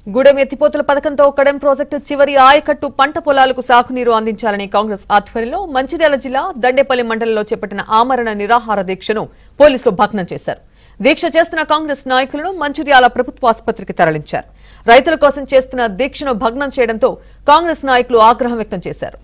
గూడెం ఎత్తిపోతల పథకంతో కడెం ప్రాజెక్టు చివరి ఆయకట్టు పంట పొలాలకు సాగునీరు అందించాలని కాంగ్రెస్ ఆధ్వర్యంలో మంచిర్యాల జిల్లా దండేపల్లి మండలంలో చేపట్టిన ఆమరణ నిరాహార దీక్షను పోలీసులు భగ్నం చేశారు దీక్ష చేస్తున్న కాంగ్రెస్ నాయకులను మంచిర్యాల ప్రభుత్వాసుపత్రికి తరలించారు రైతుల కోసం చేస్తున్న దీక్షను భగ్నం చేయడంతో కాంగ్రెస్ నాయకులు ఆగ్రహం వ్యక్తం చేశారు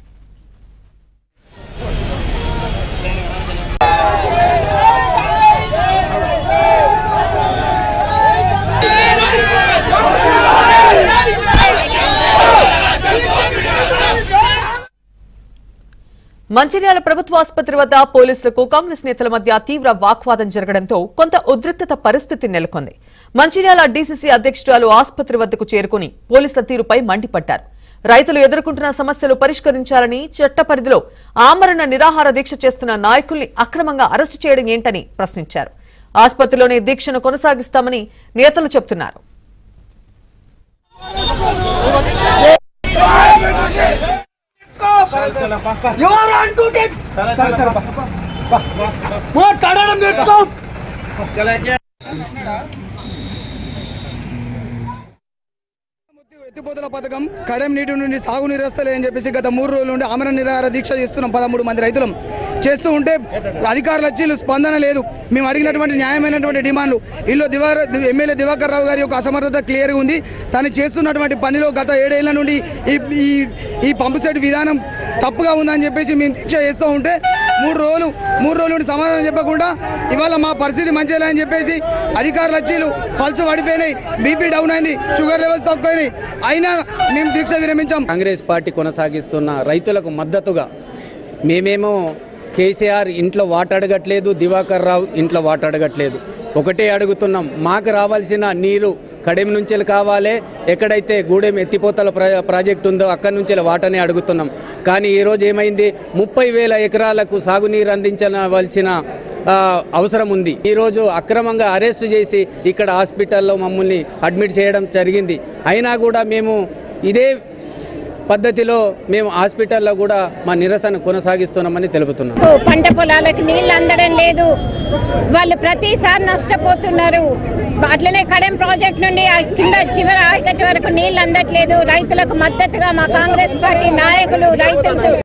మంచిర్యాల ప్రభుత్వ ఆసుపత్రి వద్ద పోలీసులకు కాంగ్రెస్ నేతల మధ్య తీవ్ర వాగ్వాదం జరగడంతో కొంత ఉద్రిక్తత పరిస్థితి నెలకొంది మంచిర్యాల డీసీసీ అధ్యక్షురాలు ఆసుపత్రి వద్దకు చేరుకుని పోలీసుల తీరుపై మండిపడ్డారు రైతులు ఎదుర్కొంటున్న సమస్యలు పరిష్కరించాలని చట్ట పరిధిలో ఆమరణ నిరాహార దీక్ష చేస్తున్న నాయకుల్ని అక్రమంగా అరెస్టు చేయడం ఏంటని ప్రశ్నించారు ఆసుపత్రిలోనే దీక్షను కొనసాగిస్తామని నేతలు చెబుతున్నారు ఎవరు అంటుంటే మాట్లాడడం నేర్చుకో ఎత్తిపోతల పథకం కడెం నీటి నుండి సాగు నీరస్తలే అని చెప్పేసి గత మూడు రోజుల నుండి ఆమరణ నిరాహార దీక్ష చేస్తున్నాం పదమూడు మంది రైతులం చేస్తూ ఉంటే అధికారులు వచ్చి వీళ్ళు స్పందన లేదు మేము అడిగినటువంటి న్యాయమైనటువంటి డిమాండ్లు వీళ్ళు దివార ఎమ్మెల్యే దివాకర్ రావు గారి యొక్క అసమర్థత క్లియర్గా ఉంది తను చేస్తున్నటువంటి పనిలో గత ఏడేళ్ల నుండి ఈ ఈ ఈ పంపు సెట్ విధానం తప్పుగా ఉందని చెప్పేసి మేము దీక్ష చేస్తూ ఉంటే మూడు రోజులు మూడు రోజుల నుండి సమాధానం చెప్పకుండా ఇవాళ మా పరిస్థితి మంచిగా అని చెప్పేసి అధికారులు వచ్చి పల్సు పడిపోయినాయి బీపీ డౌన్ అయింది షుగర్ లెవెల్స్ తక్కువైనాయి అయినా మేము దీక్ష విరమించాం కాంగ్రెస్ పార్టీ కొనసాగిస్తున్న రైతులకు మద్దతుగా మేమేమో కేసీఆర్ ఇంట్లో వాట అడగట్లేదు దివాకర్ రావు ఇంట్లో వాట అడగట్లేదు ఒకటే అడుగుతున్నాం మాకు రావాల్సిన నీరు కడెం నుంచి కావాలి ఎక్కడైతే గూడెం ఎత్తిపోతల ప్రా- ప్రాజెక్ట్ ఉందో అక్కడి నుంచి వాటనే అడుగుతున్నాం కానీ ఈరోజు ఏమైంది ముప్పై వేల ఎకరాలకు సాగునీరు అందించవలసిన ఆ, అవసరం ఉంది ఈరోజు అక్రమంగా అరెస్ట్ చేసి ఇక్కడ హాస్పిటల్లో మమ్మల్ని అడ్మిట్ చేయడం జరిగింది అయినా కూడా మేము ఇదే పద్ధతిలో మేము హాస్పిటల్లో కూడా మా నిరసన కొనసాగిస్తున్నామని తెలుపుతున్నాం పంట పొలాలకు నీళ్లు అందడం లేదు వాళ్ళు ప్రతిసారి నష్టపోతున్నారు అట్లనే కడెం ప్రాజెక్ట్ నుండి ఆ కింద చివరి ఆయకట్టు వరకు నీళ్లు అందట్లేదు రైతులకు మద్దతుగా మా కాంగ్రెస్ పార్టీ నాయకులు రైతులతో